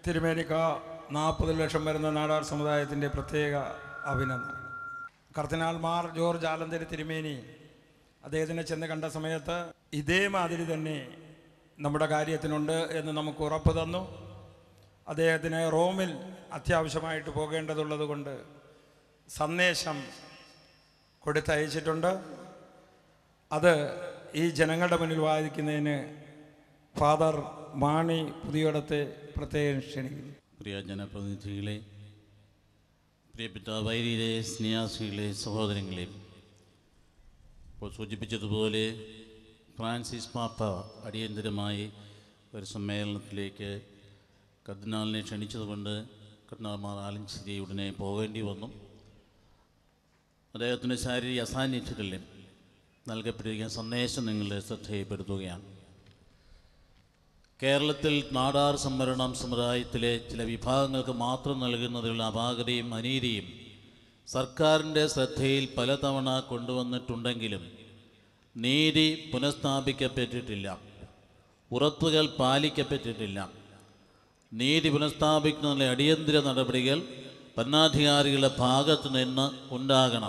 തിരുമേനിക്ക നാൽപ്പത് ലക്ഷം വരുന്ന നാടാർ സമുദായത്തിൻ്റെ പ്രത്യേക അഭിനന്ദനം കർദിനാൾ മാർ ജോർജ് ആലന്തരി തിരുമേനി അദ്ദേഹത്തിനെ ചെന്ന് കണ്ട സമയത്ത് ഇതേ മാതിരി തന്നെ നമ്മുടെ കാര്യത്തിനുണ്ട് എന്ന് നമുക്ക് ഉറപ്പ് തന്നു അദ്ദേഹത്തിന് റോമിൽ അത്യാവശ്യമായിട്ട് പോകേണ്ടതുള്ളത് കൊണ്ട് സന്ദേശം കൊടുത്തയച്ചിട്ടുണ്ട് അത് ഈ ജനങ്ങളുടെ മുന്നിൽ വാദിക്കുന്നതിന് ഫാദർ മാണി പുതിയടത്തെ പ്രത്യേകം ക്ഷണിക്കുന്നു പ്രിയ ജനപ്രതിനിധികളെ പ്രിയപ്പെട്ട വൈദികരെ സ്നേഹാസികളെ സഹോദരങ്ങളെ ഇപ്പോൾ സൂചിപ്പിച്ചതുപോലെ ഫ്രാൻസിസ് പാപ്പ അടിയന്തരമായി ഒരു സമ്മേളനത്തിലേക്ക് കർദിനാളിനെ ക്ഷണിച്ചതുകൊണ്ട് കർദിനാൾമാർ ആലഞ്ചേരി ഉടനെ പോകേണ്ടി വന്നു അദ്ദേഹത്തിൻ്റെ ശാരീരിക അസാന്നിധ്യത്തിൽ നൽകപ്പെട്ടിരിക്കുന്ന സന്ദേശം നിങ്ങളുടെ ശ്രദ്ധയിൽപ്പെടുത്തുകയാണ് കേരളത്തിൽ നാടാർ സംവരണം സമുദായത്തിലെ ചില വിഭാഗങ്ങൾക്ക് മാത്രം നൽകുന്നതിലുള്ള അപാകതയും അനീതിയും സർക്കാരിൻ്റെ ശ്രദ്ധയിൽ പലതവണ കൊണ്ടുവന്നിട്ടുണ്ടെങ്കിലും നീതി പുനഃസ്ഥാപിക്കപ്പെട്ടിട്ടില്ല ഉറപ്പുകൾ പാലിക്കപ്പെട്ടിട്ടില്ല നീതി പുനഃസ്ഥാപിക്കുന്നതിലെ അടിയന്തര നടപടികൾ ഭരണാധികാരികളുടെ ഭാഗത്തു നിന്ന് ഉണ്ടാകണം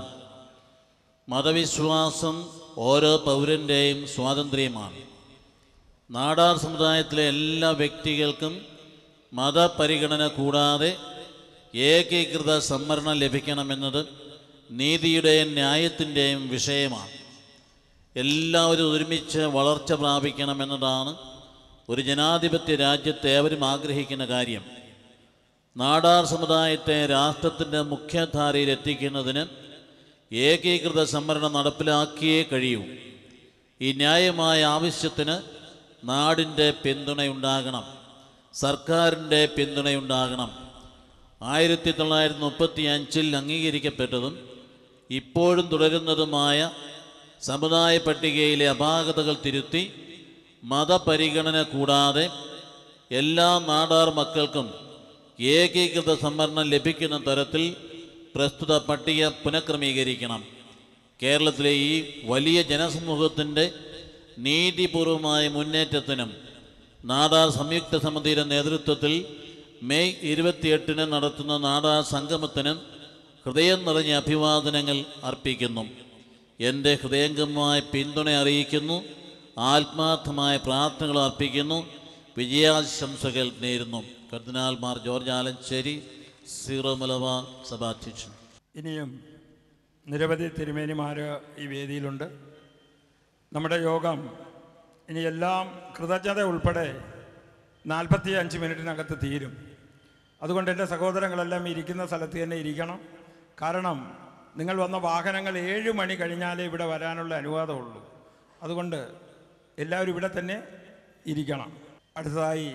മതവിശ്വാസം ഓരോ പൗരൻ്റെയും സ്വാതന്ത്ര്യമാണ് നാടാർ സമുദായത്തിലെ എല്ലാ വ്യക്തികൾക്കും മതപരിഗണന കൂടാതെ ഏകീകൃത സംവരണം ലഭിക്കണമെന്നത് നീതിയുടെയും ന്യായത്തിൻ്റെയും വിഷയമാണ് എല്ലാവരും ഒരുമിച്ച് വളർച്ച പ്രാപിക്കണമെന്നതാണ് ഒരു ജനാധിപത്യ രാജ്യത്തെ ഏവരും ആഗ്രഹിക്കുന്ന കാര്യം നാടാർ സമുദായത്തെ രാഷ്ട്രത്തിൻ്റെ മുഖ്യധാരയിൽ എത്തിക്കുന്നതിന് ഏകീകൃത സംവരണം നടപ്പിലാക്കിയേ കഴിയൂ ഈ ന്യായമായ ആവശ്യത്തിന് നാടിൻ്റെ പിന്തുണയുണ്ടാകണം സർക്കാരിൻ്റെ പിന്തുണയുണ്ടാകണം ആയിരത്തി തൊള്ളായിരത്തി മുപ്പത്തി അഞ്ചിൽ അംഗീകരിക്കപ്പെട്ടതും ഇപ്പോഴും തുടരുന്നതുമായ സമുദായ പട്ടികയിലെ അപാകതകൾ തിരുത്തി മതപരിഗണന കൂടാതെ എല്ലാ നാടാർ മക്കൾക്കും ഏകീകൃത സംവരണം ലഭിക്കുന്ന തരത്തിൽ പ്രസ്തുത പട്ടിക പുനഃക്രമീകരിക്കണം കേരളത്തിലെ ഈ വലിയ ജനസമൂഹത്തിൻ്റെ നീതിപൂർവമായ മുന്നേറ്റത്തിനും നാടാർ സംയുക്ത സമിതിയുടെ നേതൃത്വത്തിൽ മെയ് ഇരുപത്തിയെട്ടിന് നടത്തുന്ന നാടാർ സംഗമത്തിനും ഹൃദയം നിറഞ്ഞ അഭിവാദനങ്ങൾ അർപ്പിക്കുന്നു എൻ്റെ ഹൃദയംഗമായ പിന്തുണ അറിയിക്കുന്നു ആത്മാർത്ഥമായ പ്രാർത്ഥനകൾ അർപ്പിക്കുന്നു വിജയാശംസകൾ നേരുന്നു കർദിനാൾമാർ ജോർജ് ആലഞ്ചേരി സീറോ മലബാർ സഭാധ്യക്ഷൻ ഇനിയും നിരവധി തിരുമേനിമാർ ഈ വേദിയിലുണ്ട് നമ്മുടെ യോഗം ഇനി എല്ലാം കൃതജ്ഞത ഉൾപ്പെടെ നാൽപ്പത്തി അഞ്ച് മിനിറ്റിനകത്ത് തീരും അതുകൊണ്ട് എൻ്റെ സഹോദരങ്ങളെല്ലാം ഇരിക്കുന്ന സ്ഥലത്ത് തന്നെ ഇരിക്കണം കാരണം നിങ്ങൾ വന്ന വാഹനങ്ങൾ ഏഴ് മണി കഴിഞ്ഞാലേ ഇവിടെ വരാനുള്ള അനുവാദമുള്ളൂ അതുകൊണ്ട് എല്ലാവരും ഇവിടെ തന്നെ ഇരിക്കണം അടുത്തതായി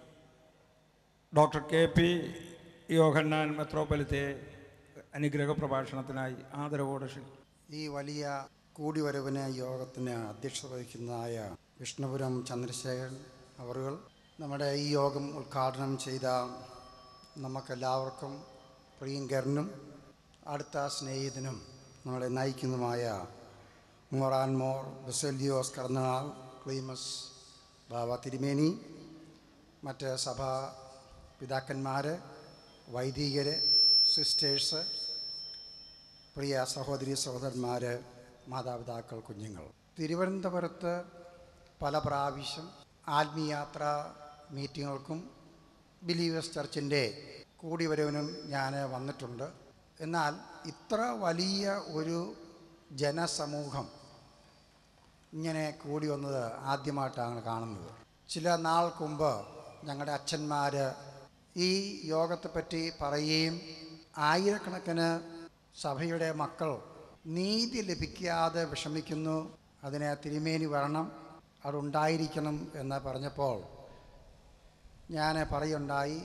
ഡോക്ടർ കെ പി യോഹന്നാൻ മെത്രോപൊലിത്തെ അനുഗ്രഹ പ്രഭാഷണത്തിനായി ആദരവോടെ ക്ഷണിക്കും ഈ വലിയ കൂടിവരവിന് യോഗത്തിന് അധ്യക്ഷത വഹിക്കുന്നതായ വിഷ്ണുപുരം ചന്ദ്രശേഖരൻ അവറുകൾ നമ്മുടെ ഈ യോഗം ഉദ്ഘാടനം ചെയ്ത നമുക്കെല്ലാവർക്കും പ്രിയങ്കരനും അടുത്ത സ്നേഹിതനും നമ്മളെ നയിക്കുന്നതുമായ മോറാൻ മോർ ബെസലിയോസ് കർണാൾ ക്ലീമസ് ബാബ തിരുമേനി മറ്റ് സഭാ പിതാക്കന്മാർ വൈദികർ സിസ്റ്റേഴ്സ് പ്രിയ സഹോദരി സഹോദരന്മാർ മാതാപിതാക്കൾ കുഞ്ഞുങ്ങൾ തിരുവനന്തപുരത്ത് പല പ്രാവശ്യം ആത്മീയാത്ര മീറ്റിങ്ങുകൾക്കും ബിലീവേഴ്സ് ചർച്ചിൻ്റെ കൂടിവരവിനും ഞാൻ വന്നിട്ടുണ്ട് എന്നാൽ ഇത്ര വലിയ ഒരു ജനസമൂഹം ഇങ്ങനെ കൂടി വന്നത് ആദ്യമായിട്ടാണ് കാണുന്നത് ചില നാൾക്ക് മുമ്പ് ഞങ്ങളുടെ അച്ഛന്മാർ ഈ യോഗത്തെപ്പറ്റി പറയുകയും ആയിരക്കണക്കിന് സഭയുടെ മക്കൾ നീതി ലഭിക്കാതെ വിഷമിക്കുന്നു അതിന് തിരുമേനി വരണം അതുണ്ടായിരിക്കണം എന്ന് പറഞ്ഞപ്പോൾ ഞാൻ പറയുണ്ടായി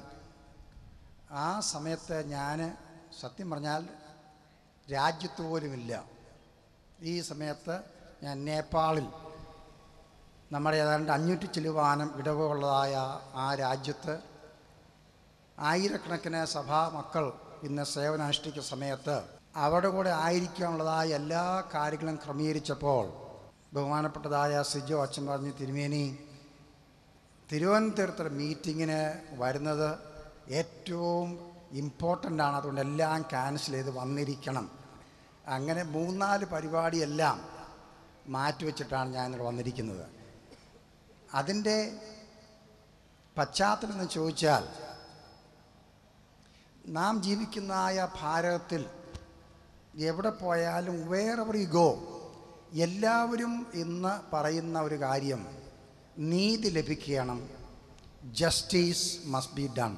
ആ സമയത്ത് ഞാൻ സത്യം പറഞ്ഞാൽ രാജ്യത്ത് പോലുമില്ല ഈ സമയത്ത് ഞാൻ നേപ്പാളിൽ നമ്മുടെ ഏതാണ്ട് അഞ്ഞൂറ്റി ചില്ലുവാനം ഇടവുള്ളതായ ആ രാജ്യത്ത് ആയിരക്കണക്കിന് സഭാ മക്കൾ ഇന്ന് സേവനാനുഷ്ഠിക്കുന്ന സമയത്ത് അവിടെ കൂടെ ആയിരിക്കാനുള്ളതായ എല്ലാ കാര്യങ്ങളും ക്രമീകരിച്ചപ്പോൾ ബഹുമാനപ്പെട്ടതായ സിജോ അച്ഛൻ പറഞ്ഞു തിരുമേനി തിരുവനന്തപുരത്തൊരു മീറ്റിങ്ങിന് വരുന്നത് ഏറ്റവും ഇമ്പോർട്ടൻ്റ് ആണ് അതുകൊണ്ട് എല്ലാം ക്യാൻസൽ ചെയ്ത് വന്നിരിക്കണം അങ്ങനെ മൂന്നാല് പരിപാടിയെല്ലാം മാറ്റിവെച്ചിട്ടാണ് ഞാൻ ഇവിടെ വന്നിരിക്കുന്നത് അതിൻ്റെ പശ്ചാത്തലം എന്ന് ചോദിച്ചാൽ നാം ജീവിക്കുന്നതായ ഭാരതത്തിൽ എവിടെ പോയാലും വേറെ ഒരു ഗോ എല്ലാവരും ഇന്ന് പറയുന്ന ഒരു കാര്യം നീതി ലഭിക്കണം ജസ്റ്റിസ് മസ്റ്റ് ബി ഡൺ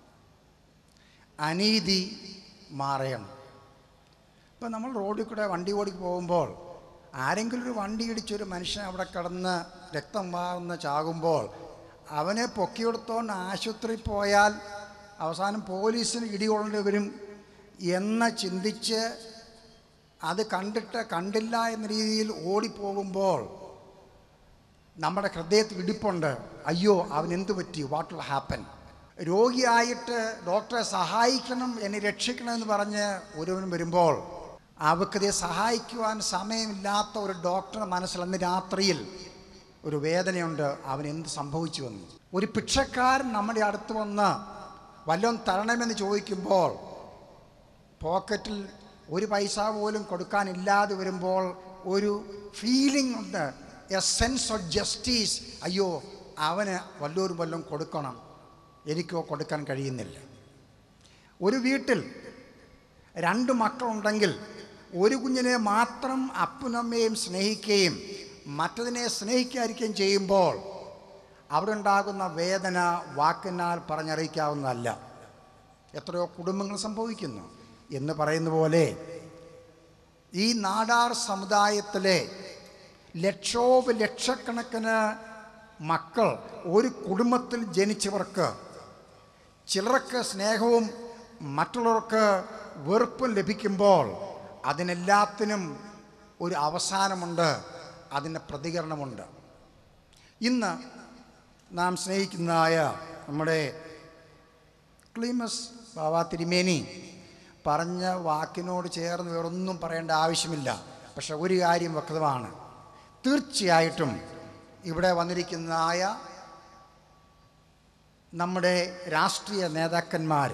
അനീതി മാറണം ഇപ്പം നമ്മൾ റോഡിൽ കൂടെ വണ്ടി ഓടി പോകുമ്പോൾ ആരെങ്കിലും ഒരു വണ്ടി ഇടിച്ചൊരു മനുഷ്യൻ അവിടെ കിടന്ന് രക്തം വാർന്ന് ചാകുമ്പോൾ അവനെ പൊക്കിയെടുത്തോണ്ട് ആശുപത്രിയിൽ പോയാൽ അവസാനം പോലീസിന് ഇടികൊള്ളേണ്ടി വരും എന്ന് ചിന്തിച്ച് അത് കണ്ടിട്ട് കണ്ടില്ല എന്ന രീതിയിൽ ഓടിപ്പോകുമ്പോൾ നമ്മുടെ ഹൃദയത്തിൽ ഇടിപ്പുണ്ട് അയ്യോ അവൻ എന്തു പറ്റി വാട്ട് വിൽ ഹാപ്പൻ രോഗിയായിട്ട് ഡോക്ടറെ സഹായിക്കണം എന്നെ രക്ഷിക്കണം എന്ന് പറഞ്ഞ് ഒരുവൻ വരുമ്പോൾ ആ വ്യക്തിയെ സഹായിക്കുവാൻ സമയമില്ലാത്ത ഒരു ഡോക്ടറുടെ മനസ്സിൽ അന്ന് രാത്രിയിൽ ഒരു വേദനയുണ്ട് അവൻ എന്ത് സംഭവിച്ചുവെന്ന് ഒരു ഭിക്ഷക്കാരൻ നമ്മുടെ അടുത്ത് വന്ന് വല്ലതും തരണമെന്ന് ചോദിക്കുമ്പോൾ പോക്കറ്റിൽ ഒരു പൈസ പോലും കൊടുക്കാനില്ലാതെ വരുമ്പോൾ ഒരു ഫീലിംഗ് ഉണ്ട് എ സെൻസ് ഓഫ് ജസ്റ്റിസ് അയ്യോ അവന് വല്ലവരും വല്ലതും കൊടുക്കണം എനിക്കോ കൊടുക്കാൻ കഴിയുന്നില്ല ഒരു വീട്ടിൽ രണ്ട് മക്കളുണ്ടെങ്കിൽ ഒരു കുഞ്ഞിനെ മാത്രം അപ്പനമ്മയും സ്നേഹിക്കുകയും മറ്റതിനെ സ്നേഹിക്കാതിരിക്കുകയും ചെയ്യുമ്പോൾ അവിടെ ഉണ്ടാകുന്ന വേദന വാക്കിനാൽ പറഞ്ഞറിയിക്കാവുന്നതല്ല എത്രയോ കുടുംബങ്ങൾ സംഭവിക്കുന്നു എന്ന് പറയുന്ന പോലെ ഈ നാടാർ സമുദായത്തിലെ ലക്ഷോപ ലക്ഷക്കണക്കിന് മക്കൾ ഒരു കുടുംബത്തിൽ ജനിച്ചവർക്ക് ചിലർക്ക് സ്നേഹവും മറ്റുള്ളവർക്ക് വെറുപ്പും ലഭിക്കുമ്പോൾ അതിനെല്ലാത്തിനും ഒരു അവസാനമുണ്ട് അതിന് പ്രതികരണമുണ്ട് ഇന്ന് നാം സ്നേഹിക്കുന്നതായ നമ്മുടെ ക്ലീമസ് ബാബ തിരുമേനി പറഞ്ഞ വാക്കിനോട് ചേർന്ന് വേറൊന്നും പറയേണ്ട ആവശ്യമില്ല പക്ഷെ ഒരു കാര്യം വ്യക്തമാണ് തീർച്ചയായിട്ടും ഇവിടെ വന്നിരിക്കുന്നതായ നമ്മുടെ രാഷ്ട്രീയ നേതാക്കന്മാർ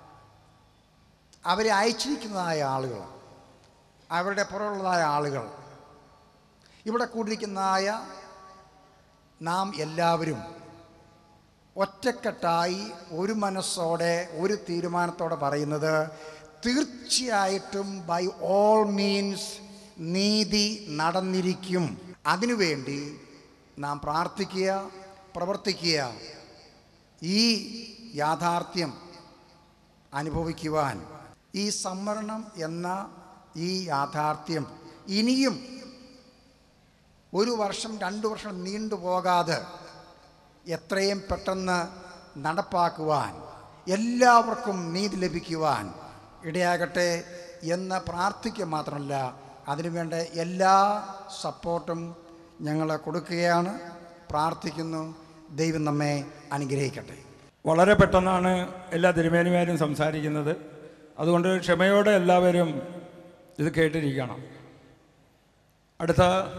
അവരെ അയച്ചിരിക്കുന്നതായ ആളുകൾ അവരുടെ പുറമുള്ളതായ ആളുകൾ ഇവിടെ കൂടിയിരിക്കുന്നതായ നാം എല്ലാവരും ഒറ്റക്കെട്ടായി ഒരു മനസ്സോടെ ഒരു തീരുമാനത്തോടെ പറയുന്നത് തീർച്ചയായിട്ടും ബൈ ഓൾ മീൻസ് നീതി നടന്നിരിക്കും അതിനുവേണ്ടി നാം പ്രാർത്ഥിക്കുക പ്രവർത്തിക്കുക ഈ യാഥാർത്ഥ്യം അനുഭവിക്കുവാൻ ഈ സംവരണം എന്ന ഈ യാഥാർത്ഥ്യം ഇനിയും ഒരു വർഷം രണ്ട് വർഷം നീണ്ടുപോകാതെ എത്രയും പെട്ടെന്ന് നടപ്പാക്കുവാൻ എല്ലാവർക്കും നീതി ലഭിക്കുവാൻ ഇടയാകട്ടെ എന്ന് പ്രാർത്ഥിക്കുക മാത്രമല്ല അതിനുവേണ്ട എല്ലാ സപ്പോർട്ടും ഞങ്ങൾ കൊടുക്കുകയാണ് പ്രാർത്ഥിക്കുന്നു ദൈവം നമ്മെ അനുഗ്രഹിക്കട്ടെ വളരെ പെട്ടെന്നാണ് എല്ലാ തിരുമേനിമാരും സംസാരിക്കുന്നത് അതുകൊണ്ട് ക്ഷമയോടെ എല്ലാവരും ഇത് കേട്ടിരിക്കണം അടുത്ത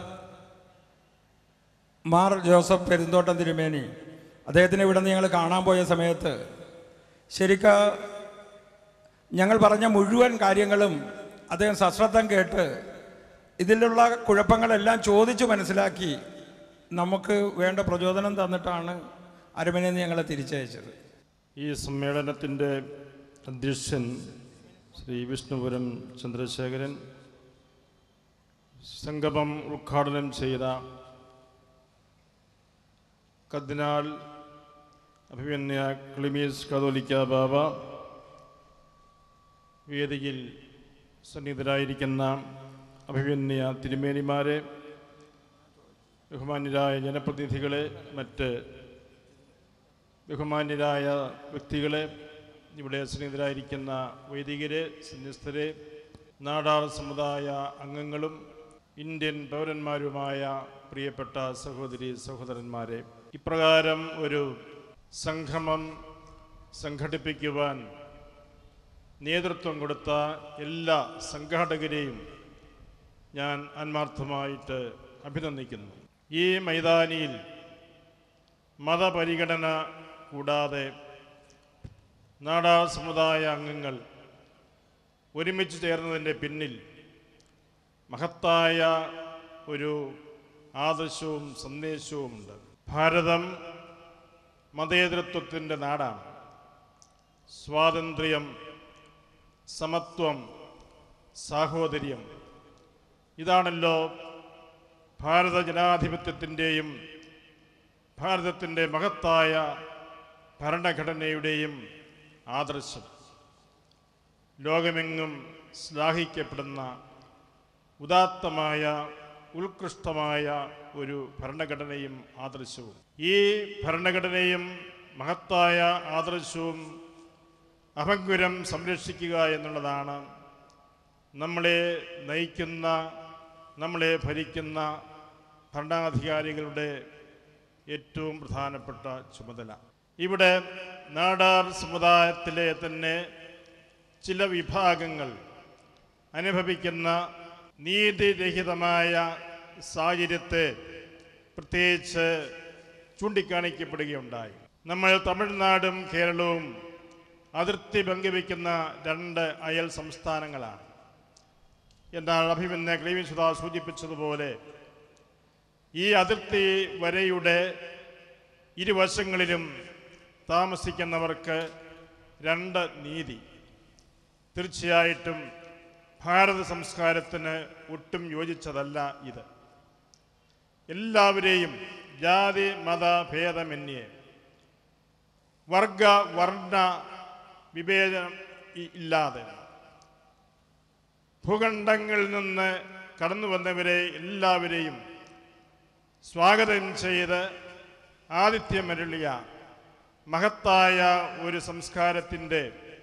മാർ ജോസഫ് പെരുന്തോട്ടം തിരുമേനി അദ്ദേഹത്തിന് ഇവിടെ നിന്ന് ഞങ്ങൾ കാണാൻ പോയ സമയത്ത് ശരിക്ക ഞങ്ങൾ പറഞ്ഞ മുഴുവൻ കാര്യങ്ങളും അദ്ദേഹം സശ്രദ്ധം കേട്ട് ഇതിലുള്ള കുഴപ്പങ്ങളെല്ലാം ചോദിച്ചു മനസ്സിലാക്കി നമുക്ക് വേണ്ട പ്രചോദനം തന്നിട്ടാണ് അരമനയിൽ നിന്ന് ഞങ്ങളെ തിരിച്ചയച്ചത് ഈ സമ്മേളനത്തിൻ്റെ അധ്യക്ഷൻ ശ്രീ വിഷ്ണുപുരം ചന്ദ്രശേഖരൻ സംഗമം ഉദ്ഘാടനം ചെയ്ത കദ്നാൽ അഭിമന്യ ക്ലിമീസ് കതോലിക്ക ബാബ വേദിയിൽ സന്നിഹിതരായിരിക്കുന്ന അഭിമന്യ തിരുമേനിമാരെ ബഹുമാന്യരായ ജനപ്രതിനിധികളെ മറ്റ് ബഹുമാന്യരായ വ്യക്തികളെ ഇവിടെ സ്നേഹിതരായിരിക്കുന്ന വൈദികരെ സന്യസ്തരെ നാടാർ സമുദായ അംഗങ്ങളും ഇന്ത്യൻ പൗരന്മാരുമായ പ്രിയപ്പെട്ട സഹോദരി സഹോദരന്മാരെ ഇപ്രകാരം ഒരു സംഗമം സംഘടിപ്പിക്കുവാൻ നേതൃത്വം കൊടുത്ത എല്ലാ സംഘാടകരെയും ഞാൻ ആത്മാർത്ഥമായിട്ട് അഭിനന്ദിക്കുന്നു ഈ മൈതാനിയിൽ മതപരിഗണന കൂടാതെ നാടാർ സമുദായ അംഗങ്ങൾ ഒരുമിച്ച് ചേർന്നതിൻ്റെ പിന്നിൽ മഹത്തായ ഒരു ആദർശവും സന്ദേശവുമുണ്ട് ഭാരതം മതേതരത്വത്തിൻ്റെ നാടാണ് സ്വാതന്ത്ര്യം സമത്വം സാഹോദര്യം ഇതാണല്ലോ ഭാരത ജനാധിപത്യത്തിൻ്റെയും ഭാരതത്തിൻ്റെ മഹത്തായ ഭരണഘടനയുടെയും ആദർശം ലോകമെങ്ങും ശ്ലാഘിക്കപ്പെടുന്ന ഉദാത്തമായ ഉത്കൃഷ്ടമായ ഒരു ഭരണഘടനയും ആദർശവും ഈ ഭരണഘടനയും മഹത്തായ ആദർശവും അഭംഗുരം സംരക്ഷിക്കുക എന്നുള്ളതാണ് നമ്മളെ നയിക്കുന്ന നമ്മളെ ഭരിക്കുന്ന ഭരണാധികാരികളുടെ ഏറ്റവും പ്രധാനപ്പെട്ട ചുമതല ഇവിടെ നാടാർ സമുദായത്തിലെ തന്നെ ചില വിഭാഗങ്ങൾ അനുഭവിക്കുന്ന നീതിരഹിതമായ സാഹചര്യത്തെ പ്രത്യേകിച്ച് ചൂണ്ടിക്കാണിക്കപ്പെടുകയുണ്ടായി നമ്മൾ തമിഴ്നാടും കേരളവും അതിർത്തി പങ്കുവയ്ക്കുന്ന രണ്ട് അയൽ സംസ്ഥാനങ്ങളാണ് എന്നാൽ അഭിമന്യ ക്ലീവിസുധ സൂചിപ്പിച്ചതുപോലെ ഈ അതിർത്തി വരയുടെ ഇരുവശങ്ങളിലും താമസിക്കുന്നവർക്ക് രണ്ട് നീതി തീർച്ചയായിട്ടും ഭാരത സംസ്കാരത്തിന് ഒട്ടും യോജിച്ചതല്ല ഇത് എല്ലാവരെയും ജാതി മത ഭേദമന്യേ വർഗ വർണ്ണ വിവേചനം ഇ- ഇല്ലാതെ ഭൂഖണ്ഡങ്ങളിൽ നിന്ന് കടന്നു വന്നവരെ എല്ലാവരെയും സ്വാഗതം ചെയ്ത് ആതിഥ്യമരുളിയ മഹത്തായ ഒരു സംസ്കാരത്തിൻ്റെ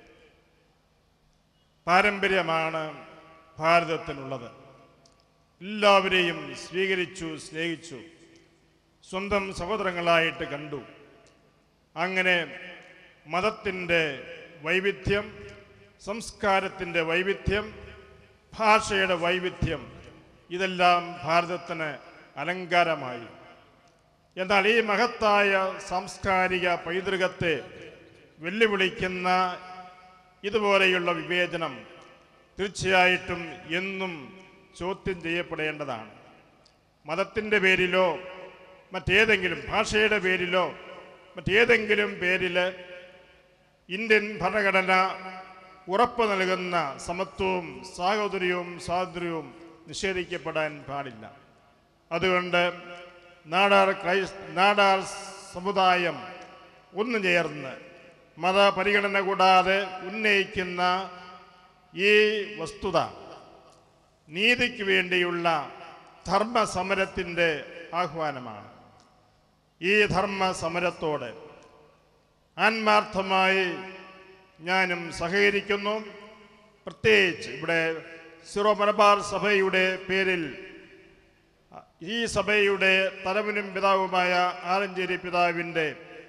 പാരമ്പര്യമാണ് ഭാരതത്തിനുള്ളത് എല്ലാവരെയും സ്വീകരിച്ചു സ്നേഹിച്ചു സ്വന്തം സഹോദരങ്ങളായിട്ട് കണ്ടു അങ്ങനെ മതത്തിൻ്റെ വൈവിധ്യം സംസ്കാരത്തിൻ്റെ വൈവിധ്യം ഭാഷയുടെ വൈവിധ്യം ഇതെല്ലാം ഭാരതത്തിന് അലങ്കാരമായി എന്നാൽ ഈ മഹത്തായ സാംസ്കാരിക പൈതൃകത്തെ വെല്ലുവിളിക്കുന്ന ഇതുപോലെയുള്ള വിവേചനം തീർച്ചയായിട്ടും എന്നും ചോദ്യം ചെയ്യപ്പെടേണ്ടതാണ് മതത്തിൻ്റെ പേരിലോ മറ്റേതെങ്കിലും ഭാഷയുടെ പേരിലോ മറ്റേതെങ്കിലും പേരിൽ ഇന്ത്യൻ ഭരണഘടന ഉറപ്പ് നൽകുന്ന സമത്വവും സാഹോദര്യവും സ്വാതന്ത്ര്യവും നിഷേധിക്കപ്പെടാൻ പാടില്ല അതുകൊണ്ട് നാടാർ ക്രൈസ് നാടാർ സമുദായം ഒന്നു ചേർന്ന് മതപരിഗണന കൂടാതെ ഉന്നയിക്കുന്ന ഈ വസ്തുത നീതിക്ക് വേണ്ടിയുള്ള ധർമ്മ സമരത്തിൻ്റെ ആഹ്വാനമാണ് ഈ ധർമ്മ സമരത്തോട് ആത്മാർത്ഥമായി ഞാനും സഹകരിക്കുന്നു പ്രത്യേകിച്ച് ഇവിടെ സിറോ മലബാർ സഭയുടെ പേരിൽ ഈ സഭയുടെ തലവനും പിതാവുമായ ആലഞ്ചേരി പിതാവിൻ്റെ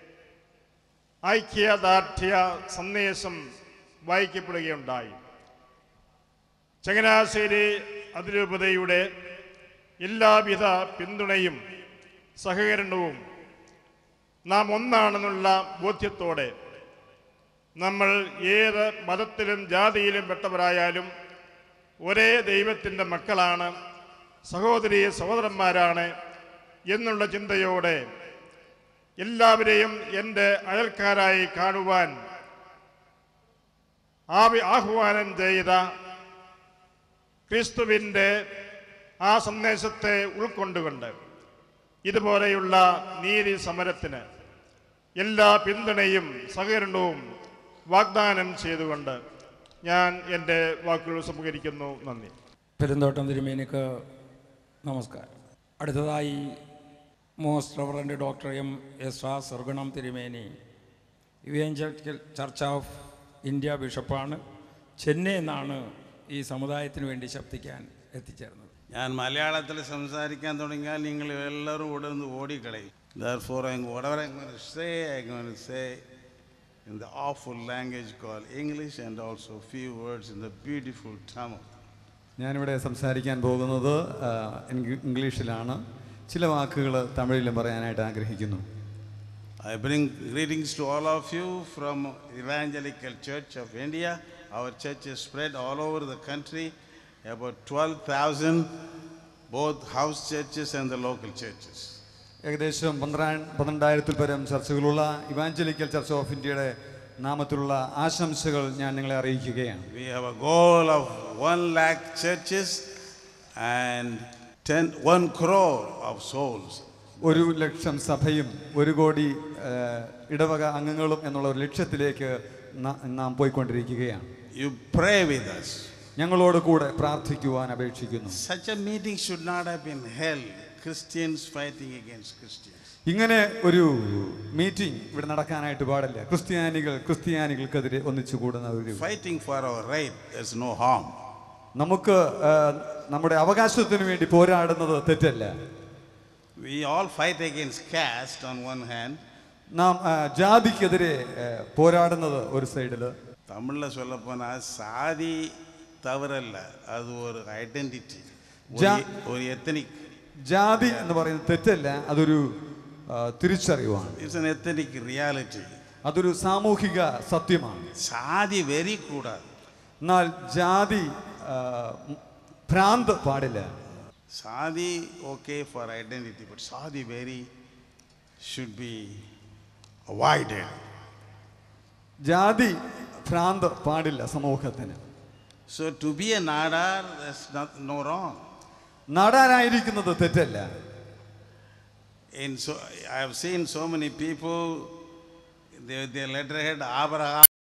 ഐക്യദാർഢ്യ സന്ദേശം വായിക്കപ്പെടുകയുണ്ടായി ചങ്ങനാശ്ശേരി അതിരൂപതയുടെ എല്ലാവിധ പിന്തുണയും സഹകരണവും നാം ഒന്നാണെന്നുള്ള ബോധ്യത്തോടെ നമ്മൾ ഏത് മതത്തിലും ജാതിയിലും പെട്ടവരായാലും ഒരേ ദൈവത്തിൻ്റെ മക്കളാണ് സഹോദരി സഹോദരന്മാരാണ് എന്നുള്ള ചിന്തയോടെ എല്ലാവരെയും എൻ്റെ അയൽക്കാരായി കാണുവാൻ ആവി ആഹ്വാനം ചെയ്ത ക്രിസ്തുവിൻ്റെ ആ സന്ദേശത്തെ ഉൾക്കൊണ്ടുകൊണ്ട് ഇതുപോലെയുള്ള നീതി സമരത്തിന് എല്ലാ പിന്തുണയും സഹകരണവും വാഗ്ദാനം ചെയ്തുകൊണ്ട് ഞാൻ എൻ്റെ വാക്കുകൾ സംഹരിക്കുന്നു നന്ദി പെരുന്തോട്ടം തിരുമേനിക്ക് നമസ്കാരം അടുത്തതായി most reverend doctor M S ആ സർഗുണം തിരുമേനി ഇവേഞ്ചലിക്കൽ ചർച്ച് ഓഫ് ഇന്ത്യ ബിഷപ്പാണ് ചെന്നൈ നിന്നാണ് ഈ സമുദായത്തിന് വേണ്ടി ശബ്ദിക്കാൻ എത്തിച്ചേർന്നത് ഞാൻ മലയാളത്തിൽ സംസാരിക്കാൻ തുടങ്ങിയാൽ നിങ്ങൾ എല്ലാവരും ഇവിടെ നിന്ന് ഓടിക്കളയും Therefore, I'm, whatever I'm going to say, I'm going to say in the awful language called English and also few words in the beautiful Tamil. ഞാനിവിടെ സംസാരിക്കാൻ പോകുന്നത് ആ, ഇംഗ്ലീ- ഇംഗ്ലീഷിലാണ് ചില വാക്കുകൾ തമിഴിലും പറയാനായിട്ട് ആഗ്രഹിക്കുന്നു I bring greetings to all of you from Evangelical Church of India. Our church is spread all over the country, about 12,000, both house churches and the local churches. ഏകദേശം പന്ത്രണ്ട് പന്ത്രണ്ടായിരത്തിൽ പരം ചർച്ചകളുള്ള ഇവാഞ്ചലിക്കൽ ചർച്ച് ഓഫ് ഇന്ത്യയുടെ നാമത്തിലുള്ള ആശംസകൾ ഞാൻ നിങ്ങളെ അറിയിക്കുകയാണ് We have a goal of 1 lakh churches and 10, 1 crore of souls. ഒരു ലക്ഷം സഭയും ഒരു കോടി ഏഹ്, ഇടവക അംഗങ്ങളും എന്നുള്ള ഒരു ലക്ഷ്യത്തിലേക്ക് ന- നാം പോയിക്കൊണ്ടിരിക്കുകയാണ് You pray with us. ഞങ്ങളോട് കൂടെ പ്രാർത്ഥിക്കുവാൻ അപേക്ഷിക്കുന്നു Such a meeting should not have been held. Christians fighting against Christians. ഇങ്ങനെ ഒരു മീറ്റിംഗ് ഇവിടെ നടക്കാനായിട്ട് പാടില്ല ക്രിസ്ത്യാനികൾ ക്രിസ്ത്യാനികൾക്കെതിരെ ഒന്നിച്ചു കൂടുന്ന ഒരു Fighting for our right, there's no harm. നമുക്ക് ആ, നമ്മുടെ അവകാശത്തിന് വേണ്ടി പോരാടുന്നത് തെറ്റല്ല We all fight against caste on one hand. നാം ആ, ജാതിക്കെതിരെ ആ, പോരാടുന്നത് ഒരു സൈഡിൽ தமிழில் சொல்ல போனால் சாதி தவறல்ல அது ஒரு ஐடென்டிட்டி ஜா- ஒரு எத்தனிக் ജാതി എന്ന് പറയുന്നത് തെറ്റല്ല അതൊരു ആ, തിരിച്ചറിവാണ് இட்ஸ் an ethnic reality അതൊരു സാമൂഹിക സത്യമാണ് சாதி வெறி கூடாது എന്നാൽ ജാതി ആ, ഭ്രാന്ത് പാടില്ല சாதி ஓகே ஃபார் ஐடென்டிட்டி பட் சாதி வெறி ஷுட் பி அவாய்டட் ജാതി ഭ്രാന്ത് പാടില്ല സമൂഹത്തിന് so to be a Nadar there's not no wrong നാടാനായിരിക്കുന്നത് തെറ്റല്ല in so i have seen so many people they, their letterhead abraham